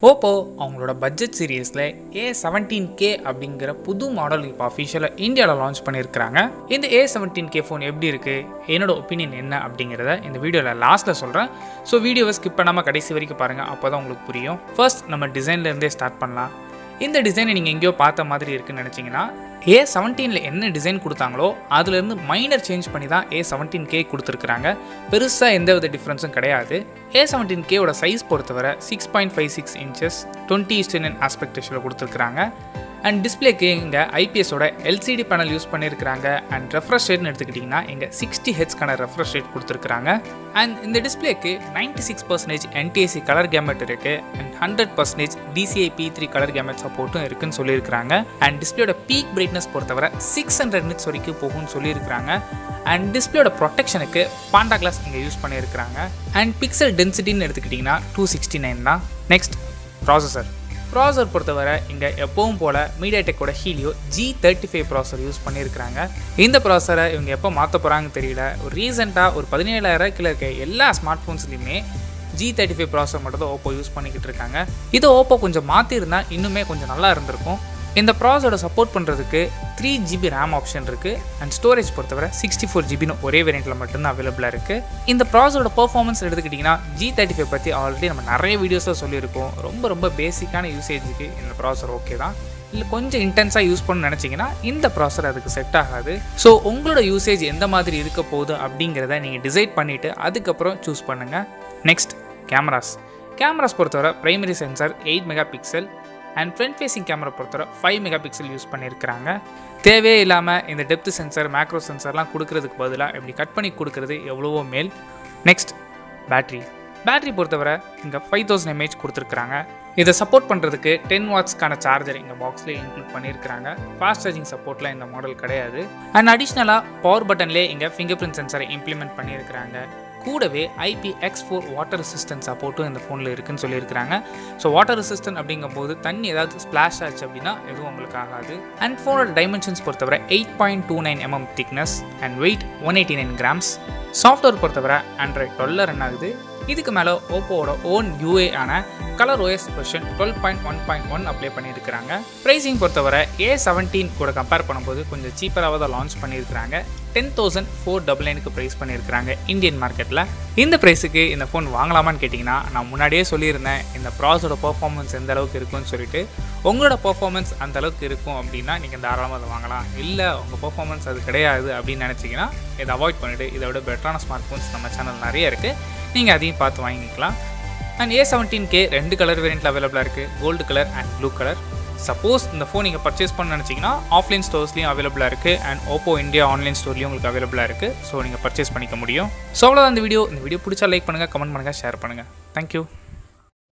Oppo அவங்களோட budget சீரியஸில் A seventeen K அப்படிங்கிற புது மாடல் இப்போ அஃபிஷியலாக இந்தியாவில் லான்ச் பண்ணியிருக்கிறாங்க இந்த ஏ செவன்டீன் கே ஃபோன் எப்படி இருக்குது என்னோட ஒப்பீனியன் என்ன அப்படிங்கிறத இந்த வீடியோவில் லாஸ்ட்டில் சொல்கிறேன் ஸோ வீடியோவை ஸ்கிப் பண்ணாமல் கடைசி வரைக்கும் பாருங்கள் அப்போ தான் உங்களுக்கு புரியும் ஃபர்ஸ்ட் நம்ம டிசைன்லேருந்தே ஸ்டார்ட் பண்ணலாம் இந்த டிசைனை நீங்கள் எங்கேயோ பார்த்த மாதிரி இருக்குன்னு நினச்சிங்கன்னா ஏ செவன்டீனில் என்ன டிசைன் கொடுத்தாங்களோ அதுலேருந்து மைனர் சேஞ்ச் பண்ணி தான் ஏ செவன்டீன் கே கொடுத்துருக்குறாங்க பெருசாக எந்த வித டிஃப்ரென்ஸும் கிடையாது ஏ செவன்டீன் கேவோட சைஸ் பொறுத்தவரை six point five six inches twenty இஸ்டின் ஆஸ்பெக்ட் ரேஷியோவில் கொடுத்துருக்குறாங்க அண்ட் டிஸ்பிளேக்கு இங்கே ஐபிஎஸோட எல்சிடி பேனல் யூஸ் பண்ணியிருக்கிறாங்க அண்ட் ரெஃப்ரெஷ் ரேட்னு எடுத்துக்கிட்டிங்கன்னா இங்கே சிக்ஸ்டி ஹெச்க்கான ரெஃப்ரெஷ் ரேட் கொடுத்துருக்காங்க அண்ட் இந்த டிஸ்பிளேக்கு ninety six percentage NTSC colour gamut இருக்குது and hundred percentage DCI P three colour gamut சப்போர்ட்டும் இருக்குன்னு சொல்லியிருக்காங்க அண்ட் டிஸ்பிளேயோட பீக் பிரைட்னஸ் பொறுத்தவரை சிக்ஸ் ஹண்ட்ரட் நிட்ஸ் வரைக்கும் போகும்னு சொல்லியிருக்காங்க அண்ட் டிஸ்பிளேயோட ப்ரொடெக்ஷனுக்கு பாண்டா கிளாஸ் இங்கே யூஸ் பண்ணியிருக்காங்க அண்ட் பிக்சல் டென்சிட்டின்னு எடுத்துக்கிட்டிங்கன்னா டூ சிக்ஸ்டி நைன் தான் நெக்ஸ்ட் ப்ராசஸர் ப்ராசர் பொறுத்தவரை இங்கே எப்பவும் போல் மீடியாடெக்கோட Helio G thirty five processor use பண்ணியிருக்கிறாங்க இந்த ப்ராசரை இவங்க எப்போ மாற்ற போகிறாங்கன்னு தெரியல ஒரு ரீசெண்டாக ஒரு பதினேழாயிரம் கீழே இருக்க எல்லா ஸ்மார்ட் ஃபோன்ஸ்லையுமே ஜி தேர்ட்டி ஃபைவ் ப்ராசர் மட்டும் தான் ஓப்போ யூஸ் பண்ணிக்கிட்டு இருக்காங்க இது ஓப்போ கொஞ்சம் மாற்றிருந்தா இன்னுமே கொஞ்சம் நல்லா இருந்திருக்கும் இந்த ப்ராசரோட சப்போர்ட் பண்ணுறதுக்கு த்ரீ ஜிபி ரேம் ஆப்ஷன் இருக்குது அண்ட் ஸ்டோரேஜ் பொறுத்தவரை சிக்ஸ்டி ஃபோர் ஜிபின்னு ஒரே வேரியண்ட்டில் மட்டும்தான் அவைலபிளாக இருக்குது இந்த ப்ராசரோட பர்ஃபார்மன்ஸ் எடுத்துக்கிட்டிங்கன்னா ஜி தேர்ட்டி ஃபைவ் பற்றி ஆல்ரெடி நம்ம நிறைய வீடியோஸில் சொல்லியிருக்கோம் ரொம்ப ரொம்ப பேசிக்கான யூசேஜுக்கு இந்த ப்ராசர் ஓகே தான் இல்லை கொஞ்சம் இன்டென்ஸாக யூஸ் பண்ணணும்னு நினச்சிங்கன்னா இந்த ப்ராசர் அதுக்கு செட் ஆகாது ஸோ உங்களோட யூசேஜ் எந்த மாதிரி இருக்க போகுது அப்படிங்கிறத நீங்கள் டிசைட் பண்ணிவிட்டு அதுக்கப்புறம் சூஸ் பண்ணுங்கள் நெக்ஸ்ட் கேமராஸ் கேமராஸ் பொறுத்தவரை primary sensor eight mega pixel and front facing camera பொறுத்தவரை ஃபைவ் மெகா பிக்சல் யூஸ் பண்ணியிருக்கிறாங்க தேவையே இல்லாமல் இந்த டெப்த் சென்சார் மேக்ரோ சென்சார்லாம் கொடுக்கறதுக்கு பதிலாக இப்படி கட் பண்ணி கொடுக்கறது எவ்வளவோ மேல் நெக்ஸ்ட் பேட்ரி பேட்ரி பொறுத்தவரை இங்கே ஃபைவ் தௌசண்ட் எம்ஏஹெச் கொடுத்துருக்குறாங்க இதை சப்போர்ட் பண்ணுறதுக்கு டென் வாட்ஸ்க்கான சார்ஜர் இங்கே பாக்ஸ்லேயே இன்க்ளூட் பண்ணியிருக்கிறாங்க ஃபாஸ்ட் சார்ஜிங் சப்போர்ட்லாம் இந்த மாடல் கிடையாது அண்ட் அடிஷ்னலாக பவர் பட்டன்லேயே இங்கே ஃபிங்கர் பிரிண்ட் சென்சாரை இம்ப்ளிமெண்ட் பண்ணியிருக்கிறாங்க கூடவே IP X four water resistant சப்போர்ட்டும் இந்த ஃபோனில் இருக்குன்னு சொல்லியிருக்கிறாங்க ஸோ வாட்டர் ரெசிஸ்டன்ட் அப்படிங்கும்போது தண்ணி ஏதாவது ஸ்ப்ளாஷ் ஆச்சு அப்படின்னா எதுவும் உங்களுக்கு ஆகாது அண்ட் ஃபோனோட டைமென்ஷன்ஸ் பொறுத்தவரை eight point two nine MM thickness and weight one eighty nine grams software பொறுத்தவரை ஆண்ட்ராய்ட் டுவெல்ல ரன் ஆகுது இதுக்கு மேலே ஓப்போவோட ஓன் யூஏ ஆன colour OS version twelve point one point one apply பண்ணியிருக்கிறாங்க ப்ரைஸிங் பொறுத்தவரை ஏ செவன்டீன் கூட கம்பேர் பண்ணும்போது கொஞ்சம் சீப்பராக தான் லான்ச் பண்ணியிருக்கிறாங்க டென் தௌசண்ட் ஃபோர் டபுள் நைனுக்கு ப்ரைஸ் பண்ணியிருக்கிறாங்க இந்தியன் மார்க்கெட்டில் இந்த ப்ரைஸுக்கு இந்த ஃபோன் வாங்கலாமான்னு கேட்டிங்கன்னா நான் முன்னாடியே சொல்லியிருந்தேன் இந்த ப்ராஸோட பர்ஃபார்மன்ஸ் எந்த அளவுக்கு இருக்கும்னு சொல்லிட்டு உங்களோட பர்ஃபார்மன்ஸ் அந்த அளவுக்கு இருக்கும் அப்படின்னா நீங்கள் தாராளமாக அதை வாங்கலாம் இல்லை உங்கள் பர்ஃபார்மன்ஸ் அது கிடையாது அப்படின்னு நினச்சிங்கன்னா இதை அவாய்ட் பண்ணிவிட்டு இதை விட பெட்டரான ஸ்மார்ட் ஃபோன்ஸ் நம்ம சேனல் நிறைய இருக்குது நீங்கள் அதையும் பார்த்து வாங்கிக்கலாம் அண்ட் ஏ செவன்டீன் கே ரெண்டு கலர் வேரியண்ட்டில் அவைலபிளாக இருக்குது gold colour and blue colour suppose இந்த ஃபோன் நீங்கள் பர்ச்சேஸ் பண்ண நினச்சிங்கன்னா ஆஃப்லைன் ஸ்டோர்ஸ்லையும் அவைலபிளாக இருக்குது அண்ட் ஓப்போ இந்தியா ஆன்லைன் ஸ்டோர்லையும் உங்களுக்கு அவைலபிளாக இருக்குது ஸோ நீங்கள் பர்ச்சேஸ் பண்ணிக்க முடியும் ஸோ அவ்வளோதான் இந்த வீடியோ இந்த வீடியோ பிடிச்சா லைக் பண்ணுங்கள் கமெண்ட் பண்ணுங்கள் ஷேர் பண்ணுங்கள் தேங்க்யூ